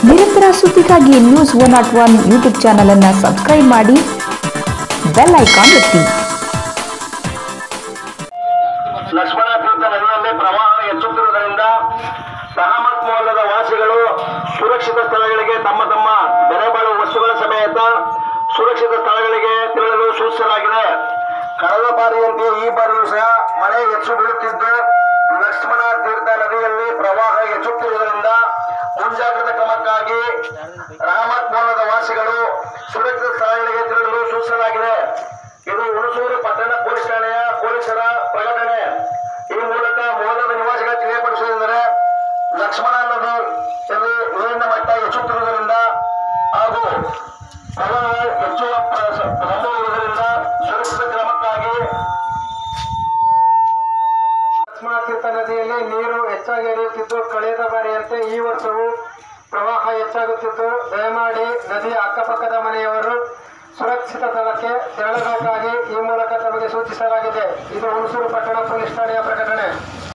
ನಿರಂತರ ಸುದ್ದಿಗಾಗಿ news one not one YouTube channel ಅನ್ನು ಸಬ್ಸ್ಕ್ರೈಬ್ ಮಾಡಿ ಬೆಲ್ ಐಕಾನ್ ಒತ್ತಿ ಲಕ್ಷ್ಮಣ ತೀರ್ಥ ನದಿಯಲ್ಲಿ ಪ್ರವಾಹ ಹೆಚ್ಚುತ್ತಿರುವುದರಿಂದ ಸಹಮತ್ ಮೊಹಲ್ಲದ ವಾಸಿಗಳು ಸುರಕ್ಷಿತ ಸ್ಥಳಗಳಿಗೆ ತಮ್ಮ ತಮ್ಮ ಬೆಲೆ ಬಾಳುವ ವಸ್ತುಗಳ ಸಮೇತ ಸುರಕ್ಷಿತ ಸ್ಥಳಗಳಿಗೆ ತೆರಳಲು ಸೂಚಿಸಲಾಗಿದೆ ಕಳೆದ ಬಾರಿಯಂತೆ ಈ ಬಾರಿಯೂ ಸಹ ಮಳೆ ಹೆಚ್ಚು ಬೀಳುತ್ತಿದ್ದು ಲಕ್ಷ್ಮಣ ತೀರ್ಥ ನದಿಯಲ್ಲಿ ಪ್ರವಾಹ ಹೆಚ್ಚುತ್ತಿರುವುದರಿಂದ ಮುಂಜಾಗ್ರತಾ ಕ್ರಮಕ್ಕಾಗಿ ರಹಮತ್ ಮೊಹಲ್ಲದ ವಾಸಿಗಳು ಸುರಕ್ಷಿತ ಸ್ಥಳಗಳಿಗೆ ತೆರಳಲು ಸೂಚಿಸಲಾಗಿದೆ ಇದು ಹುಣಸೂರು ಪಟ್ಟಣ ಪೊಲೀಸ್ ಠಾಣೆಯ ಪೊಲೀಸರ ಪ್ರಕಟಣೆ ಈ ಮೂಲಕ ಮೊಹಲ್ಲದ ನಿವಾಸಿಗಳ ತಿಳಿಯಪಡಿಸುವುದೆಂದರೆ ಲಕ್ಷ್ಮಣ ನದಿಯಲ್ಲಿ ನೀರಿನ ಮಟ್ಟ ಹೆಚ್ಚುತ್ತಿರುವುದರಿಂದ ಹಾಗೂ ಪ್ರವಾಹ ಹೆಚ್ಚುವ ಪ್ರ- ಸಂಭವ ಇರುವುದರಿಂದ ಸುರಕ್ಷಿತ ಕ್ರಮಕ್ಕಾಗಿ ಲಕ್ಷ್ಮಣ ತೀರ್ಥ ನದಿಯಲ್ಲಿ ನೀರು ಹೆಚ್ಚಾಗಿ ಹರಿಯುತ್ತಿದ್ದು ಕಳೆದ ಬಾರಿಯಂತೆ ಈ ವರ್ಷವೂ ಪ್ರವಾಹ ಹೆಚ್ಚಾಗುತ್ತಿದ್ದು ದಯಮಾಡಿ ನದಿಯ ಅಕ್ಕಪಕ್ಕದ ಮನೆಯವರು ಸುರಕ್ಷಿತ ಸ್ಥಳಕ್ಕೆ ತೆರಳಬೇಕಾಗಿ ಈ ಮೂಲಕ ತಮಗೆ ಸೂಚಿಸಲಾಗಿದೆ ಇದು ಹುಣಸೂರು ಪಟ್ಟಣ ಪೊಲೀಸ್ ಠಾಣೆಯ ಪ್ರಕಟಣೆ